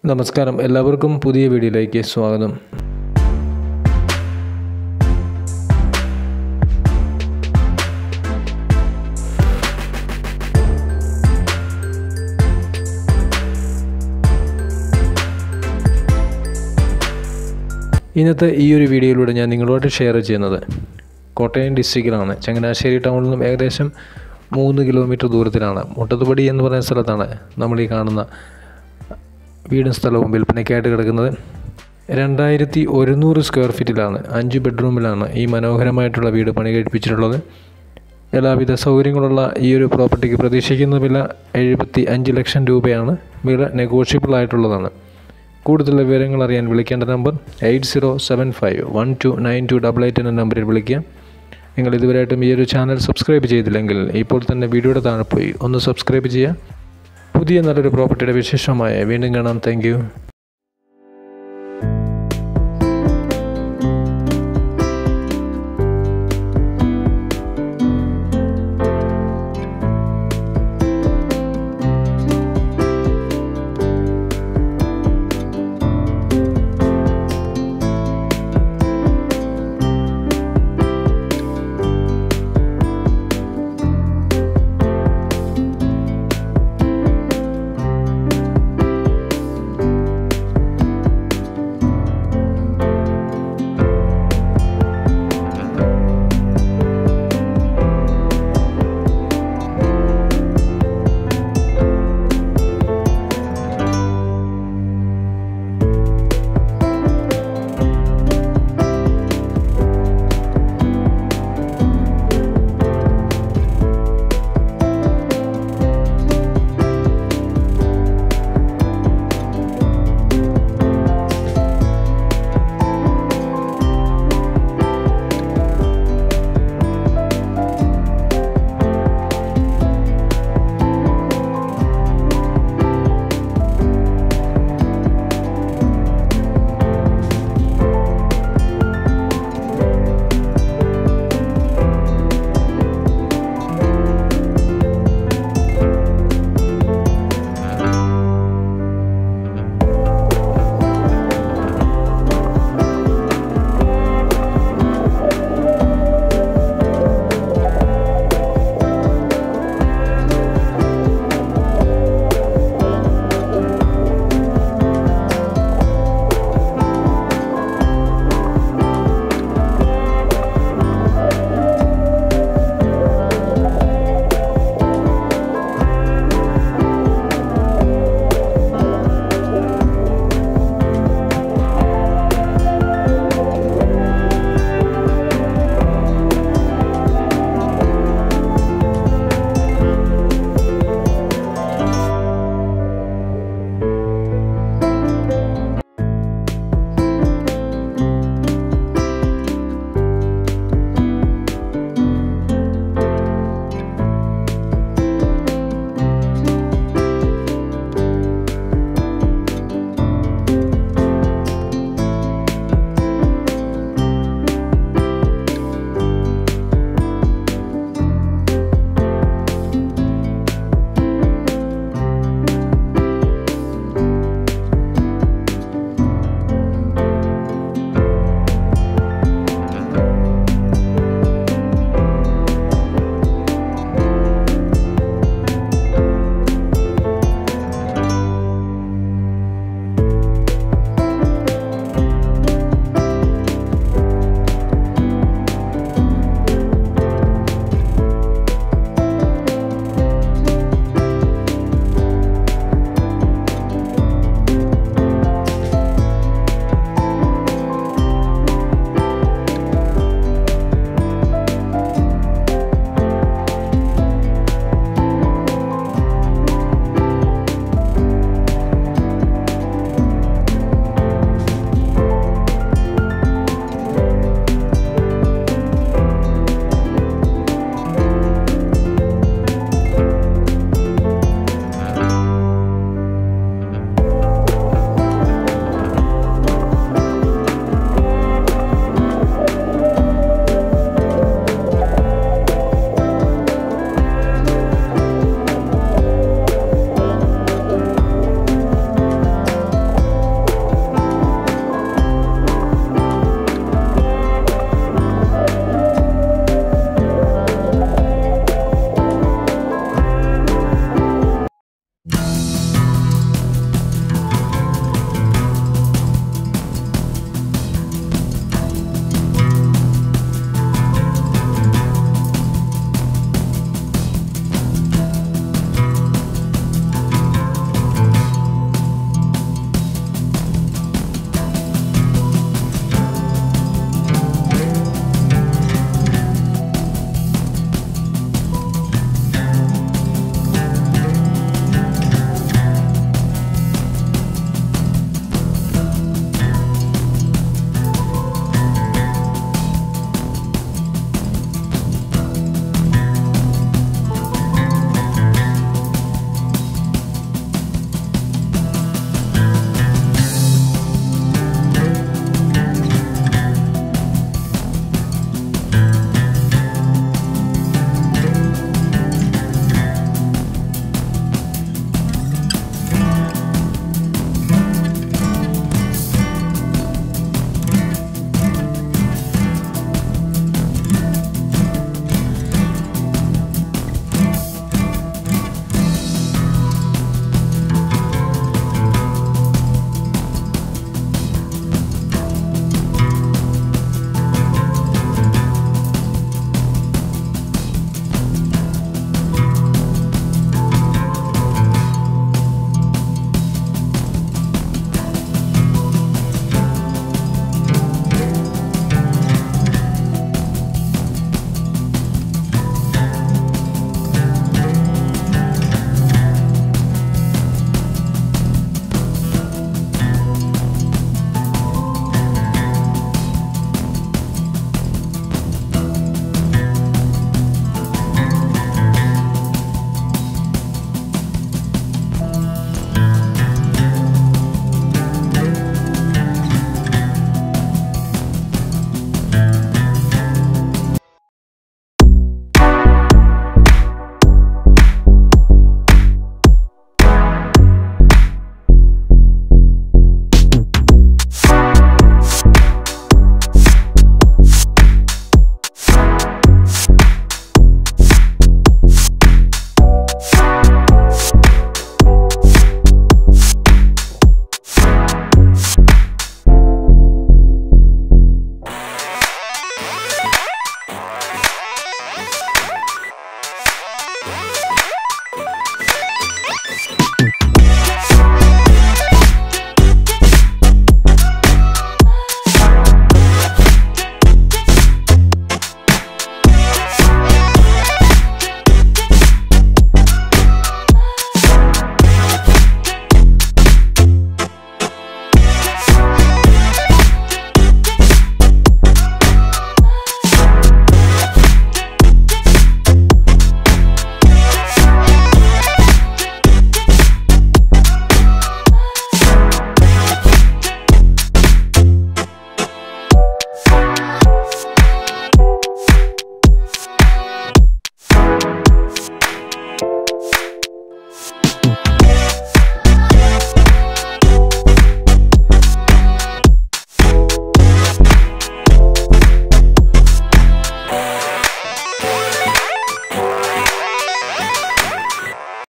നമസ്കാരം എല്ലാവർക്കും പുതിയ വീഡിയോയിലേക്ക് സ്വാഗതം ഇന്നത്തെ ഈ ഒരു വീഡിയോയിലൂടെ ഞാൻ നിങ്ങളോട് ഷെയർ ചെയ്യുന്നത് കോട്ടയം ഡിസ്ട്രിക്റ്റിലാണ് ചങ്ങനാശ്ശേരി ടൗണിൽ നിന്നും ഏകദേശം മൂന്ന് കിലോമീറ്റർ ദൂരത്തിലാണ് മുട്ടത്തുപടി എന്ന് പറയുന്ന സ്ഥലത്താണ് നമ്മൾ ഈ കാണുന്ന വീടും സ്ഥലവും വിൽപ്പനയ്ക്കായിട്ട് കിടക്കുന്നത് രണ്ടായിരത്തി ഒരുന്നൂറ് സ്ക്വയർ ഫീറ്റിലാണ് അഞ്ച് ബെഡ്റൂമിലാണ് ഈ മനോഹരമായിട്ടുള്ള വീട് പണി കഴിപ്പിച്ചിട്ടുള്ളത് എല്ലാവിധ സൗകര്യങ്ങളുള്ള ഈ ഒരു പ്രോപ്പർട്ടിക്ക് പ്രതീക്ഷിക്കുന്ന വില എഴുപത്തി അഞ്ച് ലക്ഷം രൂപയാണ് വില നെഗോഷ്യബിൾ ആയിട്ടുള്ളതാണ് കൂടുതൽ വിവരങ്ങൾ അറിയാൻ വിളിക്കേണ്ട number eight zero seven five one two nine two double eight എന്ന നമ്പറിൽ വിളിക്കുക നിങ്ങൾ ഇതുവരെയായിട്ടും ഈ ഒരു ചാനൽ സബ്സ്ക്രൈബ് ചെയ്തില്ലെങ്കിൽ ഇപ്പോൾ തന്നെ വീഡിയോയുടെ താഴെ പോയി ഒന്ന് സബ്സ്ക്രൈബ് ചെയ്യുക പുതിയ നല്ലൊരു പ്രോപ്പർട്ടിയുടെ വിശേഷമായ വീണ്ടും കാണാം താങ്ക്